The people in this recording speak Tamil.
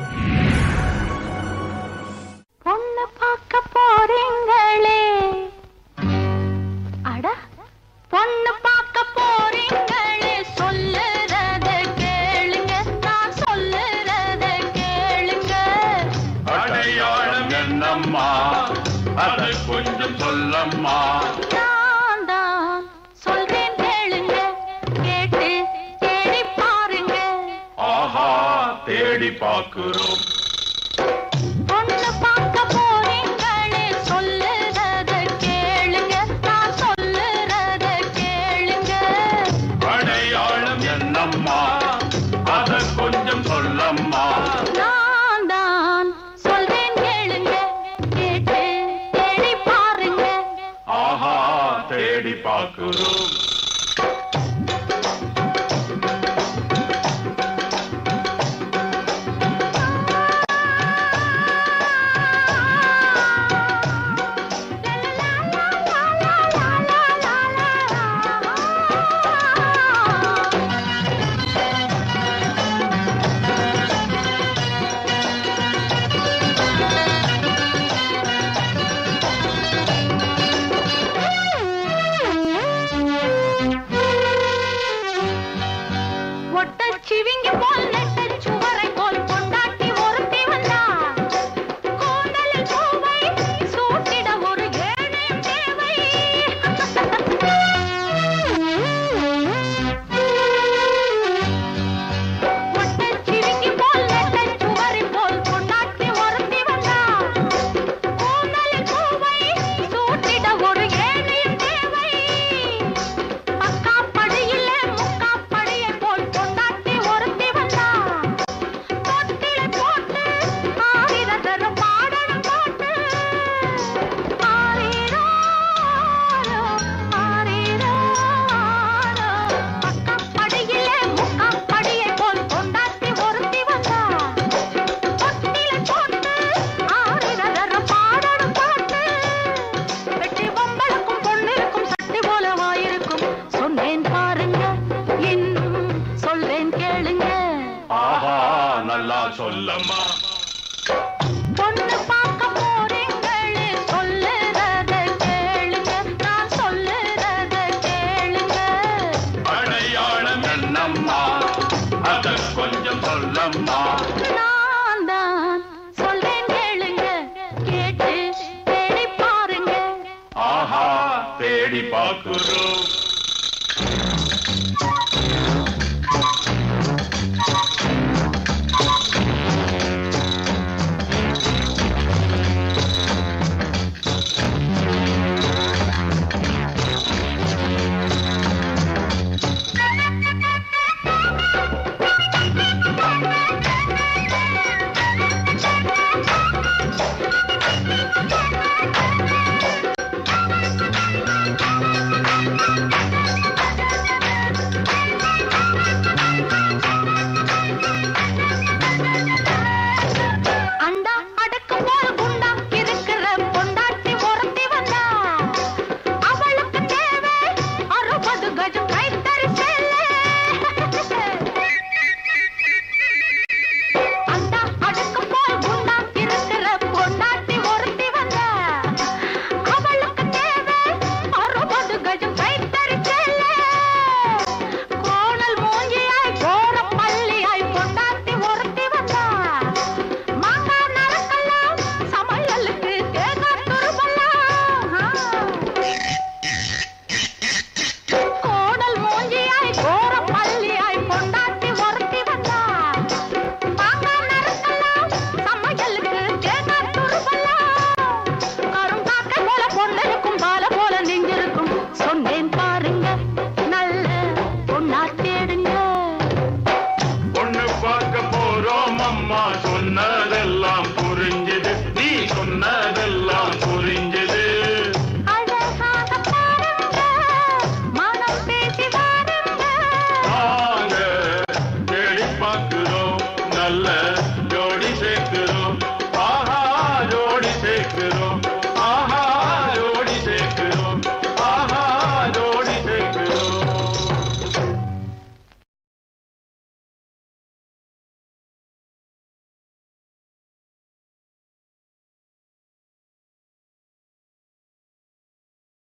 பொண்ணு பார்க்க போறீங்களே அட பொண்ணு பார்க்க போறீங்களே சொல்லுறத கேளுங்க நான் சொல்லுறத கேளுங்க அடையாளம் என்னம்மா அதை கொஞ்சம் சொல்லம்மா நான் தான் சொல்றேன் கேளுங்க கேட்டு தேடி பாருங்க ஆஹா தேடி பார்க்கிறோம் பொண்ணு பார்க்க போறீங்களே சொல்லுறத கேளுங்க நான் சொல்லுறத கேளுங்க அடையாளம் என்னம்மா அதை கொஞ்சம் சொல்லம்மா நான் தான் சொல்றேன் கேளுங்க கேட்டு தேடி பாருங்க ஆஹா தேடி பார்க்கிறோம் ஒட்டச்சிவிங்கி போல் நெட்ட சுவரை போல் கொண்டாட்டி ஒருத்தி வந்தா கூந்தலில் பூவை சூட்டிட ஒரு ஏழையும் தேவை ஒட்டச்சிவிங்கி போல் நெட்ட சுவரை போல் கொண்டாட்டி ஒருத்தி வந்தா கூந்தலில் பூவை சூட்டிட ஒரு ஏழையும் தேவை பக்கா படியிலே முக்கா படியை போல் கொண்டாட்டி ஒருத்தி வந்தா தொட்டிலை போட்டு ஆயிரதர பாடலும் போட்டு ஆரீரோ ஆரீரோ பக்கா படியிலே முக்கா படியை போல் கொண்டாட்டி ஒருத்தி வந்தா தொட்டிலை போட்டு ஆயிரதர பாடலும் போட்டு வெட்டி பொம்பளுக்கும் பொண்ணிருக்கும் சட்டி போல வாயிருக்கும் சொன்னேன் பாருங்க இன்னும் சொல்றேன் கேளுங்க ஆஹா நல்லா சொல்லம்மா